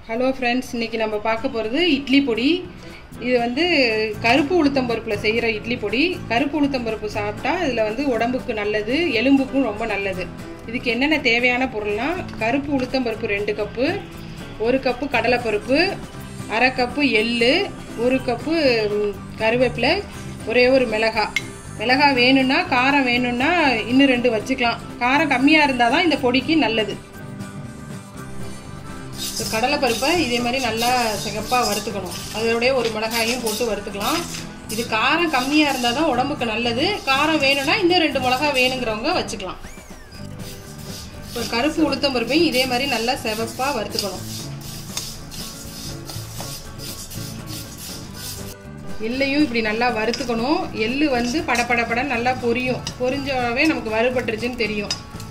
hello friends இன்றைக்கி நம்ம பார்க்க போகிறது இட்லி பொடி இது வந்து கருப்பு உளுத்தம்பருப்பில் செய்கிற இட்லி பொடி கருப்பு உளுத்தம்பருப்பு சாப்பிட்டா இதில் வந்து உடம்புக்கு நல்லது எலும்புக்கும் ரொம்ப நல்லது இதுக்கு என்னென்ன தேவையான பொருள்னா கருப்பு உளுத்தம்பருப்பு ரெண்டு கப்பு ஒரு கப்பு கடலைப்பருப்பு அரை கப்பு எள்ளு ஒரு கப்பு ம், கருவேப்பிலை ஒரே ஒரு மிளகாய் மிளகாய் வேணும்னா காரம் வேணும்னா இன்னும் ரெண்டு வச்சுக்கலாம் காரம் கம்மியாக இருந்தால் தான் இந்த பொடிக்கு நல்லது இப்போ கடலைப்பருப்பை இதே மாதிரி நல்லா சிகப்பாக வறுத்துக்கணும் அதோடய ஒரு மிளகாயும் போட்டு வறுத்துக்கலாம் இது காரம் கம்மியாக இருந்தால் தான் உடம்புக்கு நல்லது காரம் வேணும்னா இன்னும் ரெண்டு மிளகா வேணுங்கிறவங்க வச்சுக்கலாம் இப்போ கருப்பு உளுத்தம் பருப்பையும் இதே மாதிரி நல்லா சிவப்பாக வறுத்துக்கணும் எள்ளையும் இப்படி நல்லா வறுத்துக்கணும் எள்ளு வந்து படபடபட நல்லா பொரியும் பொரிஞ்சாவே நமக்கு வறுபட்டுருச்சுன்னு தெரியும்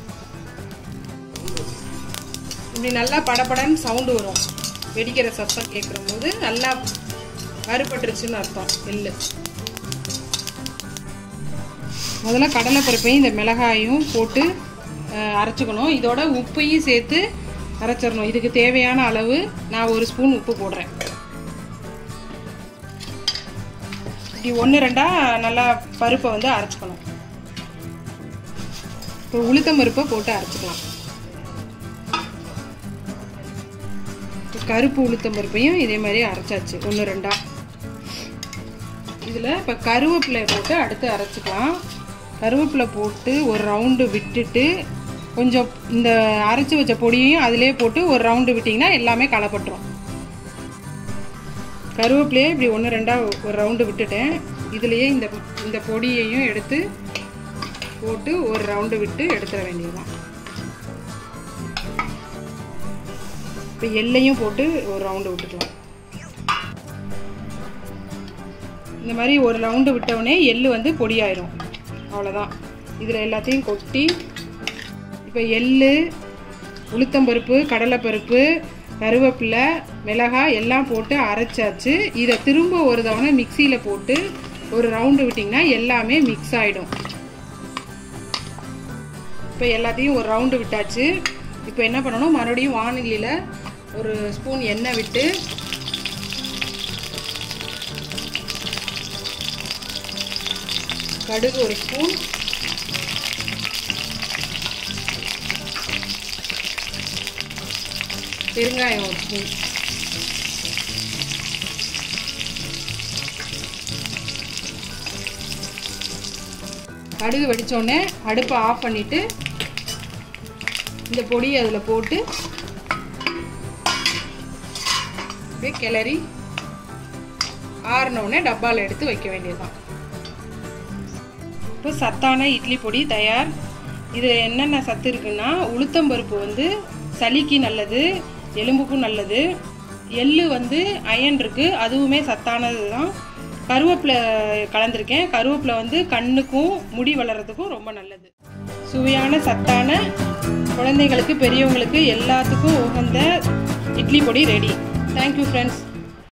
இப்படி நல்லா படபடன்னு சவுண்டு வரும் வெடிக்கிற சத்தம் கேட்குற போது நல்லா வறுபட்டுருச்சுன்னு அர்த்தம் எள்ளு முதல்ல கடலைப்பருப்பையும் இந்த மிளகாயும் போட்டு அஹ், அரைச்சுக்கணும் இதோட உப்பையும் சேர்த்து அரைச்சிடணும் இதுக்கு தேவையான அளவு நான் ஒரு ஸ்பூன் உப்பு போடுறேன் இப்படி ஒன்று ரெண்டாக நல்லா பருப்பை வந்து அரைச்சிக்கணும் இப்போ உளுத்தம் பருப்பை போட்டு அரைச்சிக்கலாம் கருப்பு உளுத்தம் பருப்பையும் இதே மாதிரி அரைச்சாச்சு ஒன்று ரெண்டா இதில் இப்போ கருவேப்பிலை போட்டு அடுத்து அரைச்சிக்கலாம் கருவேப்பிலை போட்டு ஒரு ரவுண்டு விட்டுட்டு கொஞ்சம் இந்த அரைச்சி வச்ச பொடியையும் அதிலே போட்டு ஒரு ரவுண்டு விட்டிங்கன்னா எல்லாமே களைப்பட்டுரும் கருவேப்பிலையே இப்படி ஒன்று ரெண்டாக ஒரு ரவுண்டு விட்டுட்டேன் இதுலேயே இந்த இந்த பொடியையும் எடுத்து போட்டு ஒரு ரவுண்டு விட்டு எடுத்துட வேண்டியதுதான் இப்போ எல்லையும் போட்டு ஒரு ரவுண்டு விட்டுக்கலாம் இந்த மாதிரி ஒரு ரவுண்டு விட்டவுடனே எள்ளு வந்து பொடியாயிரும் அவ்வளோதான் இதில் எல்லாத்தையும் கொட்டி இப்போ எள்ளு உளுத்தம்பருப்பு கடலைப்பருப்பு கருவேப்பிலை மிளகாய் எல்லாம் போட்டு அரைச்சாச்சு இதை திரும்ப ஒரு தவணை மிக்சியில் போட்டு ஒரு ரவுண்டு விட்டிங்கன்னா எல்லாமே மிக்ஸ் ஆகிடும் இப்போ எல்லாத்தையும் ஒரு ரவுண்டு விட்டாச்சு இப்போ என்ன பண்ணணும் மறுபடியும் வானிலையில் ஒரு ஸ்பூன் எண்ணெய் விட்டு கடுகு ஒரு ஸ்பூன் பெருங்காயம் ஒரு ஸ்பூன் கடுகு வெடித்தோடனே அடுப்பை ஆஃப் பண்ணிவிட்டு இந்த பொடியை அதில் போட்டு அப்படியே கிளறி ஆறினோடனே டப்பாவில் எடுத்து வைக்க வேண்டியதுதான் இப்போ சத்தான இட்லி பொடி தயார் இதில் என்னென்ன சத்து இருக்குன்னா உளுத்தம்பருப்பு வந்து சளிக்கு நல்லது எலும்புக்கும் நல்லது எள்ளு வந்து அயன் இருக்குது அதுவுமே சத்தானது தான் கருவேப்பிலை கலந்துருக்கேன் கருவேப்பிலை வந்து கண்ணுக்கும் முடி வளர்கிறதுக்கும் ரொம்ப நல்லது சுவையான சத்தான குழந்தைங்களுக்கு பெரியவங்களுக்கு எல்லாத்துக்கும் உகந்த இட்லி பொடி ரெடி தேங்க்யூ ஃப்ரெண்ட்ஸ்